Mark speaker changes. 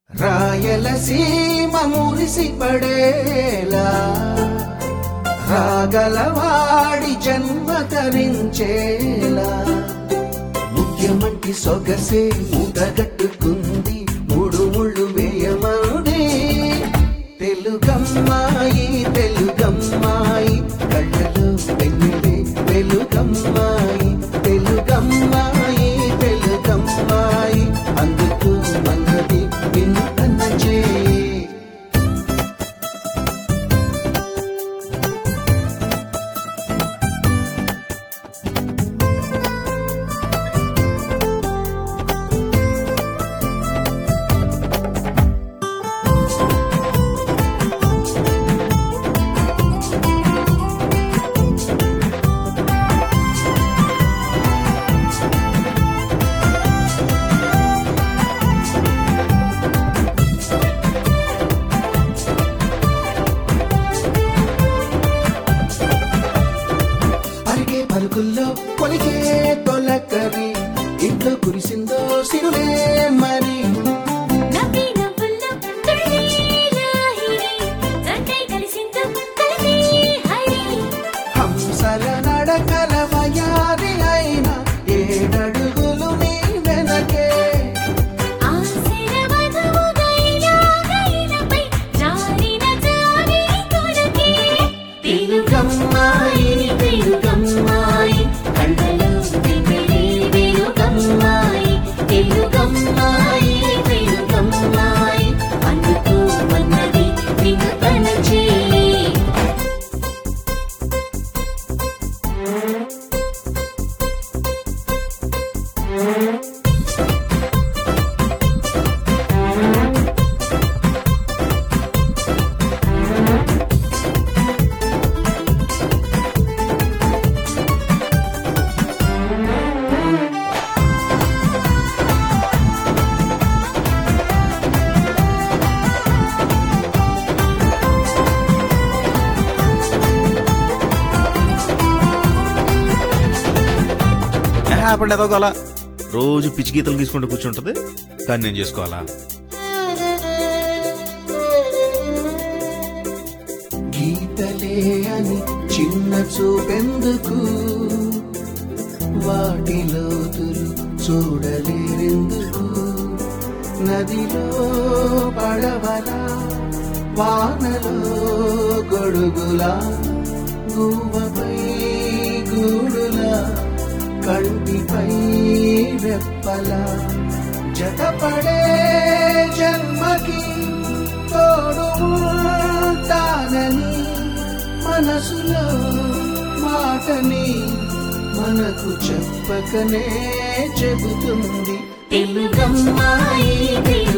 Speaker 1: రాయలసీమ మురిసిపడేలా రాగలవాడి జన్మ తరించేలా ముఖ్యమంటి సొగసే మూటగట్టుకుంది మూడు ముళ్ళు వేయమనుడే తెలుగమ్మాయి తెలుగమ్మాయి కళ్ళలో వెన్నెలే వెలుగమ్మాయి తెలుగమ్మాయి తెలుగమ్మాయి అందుకు మన్నది నిన్ను కన్న చేయి పరిగే పలుకుల్లో కొలికే తొలకరి ఇంట్లో కురిసిందో సిరులే మరి
Speaker 2: నవ్వి నవ్వుల్లో తుళ్ళి లాహిరి జంటై కలిసిందో కలిసి హరి
Speaker 1: హంసల నడకల వయారి అయిన ఏడడుగులు నీ వెనకే
Speaker 2: ఆశల వధువుగా ఇలాగైనపై జారిన జారి కొరకే
Speaker 1: తెలుగమ్మాయి తెలుగమ్మాయి
Speaker 2: కళ్ళలో వెన్నెలే వెలుగమ్మాయి తెలుగమ్మాయి వెలుగమ్మాయి అందుకు మన్నది నిన్ను తలచే
Speaker 3: ఆపండి ఏదో అలా రోజు పిచ్చి గీతలు తీసుకుంటూ కూర్చుంటది కానీ నేను చేసుకోవాలా
Speaker 1: గీతలే అని చిన్న చూపెందుకు వాటిలోతులు చూడలేరెందుకు నదిలో పడవలా వానలో గొడుగులా గువ్వపై గూడులా కంటిపై రెప్పలా జతపడే జన్మకి తోడు ఉంటానని మనసులో మాటని మనకు చెప్పకనే చెబుతుంది
Speaker 2: తెలుగమ్మాయి తెలుగమ్మాయి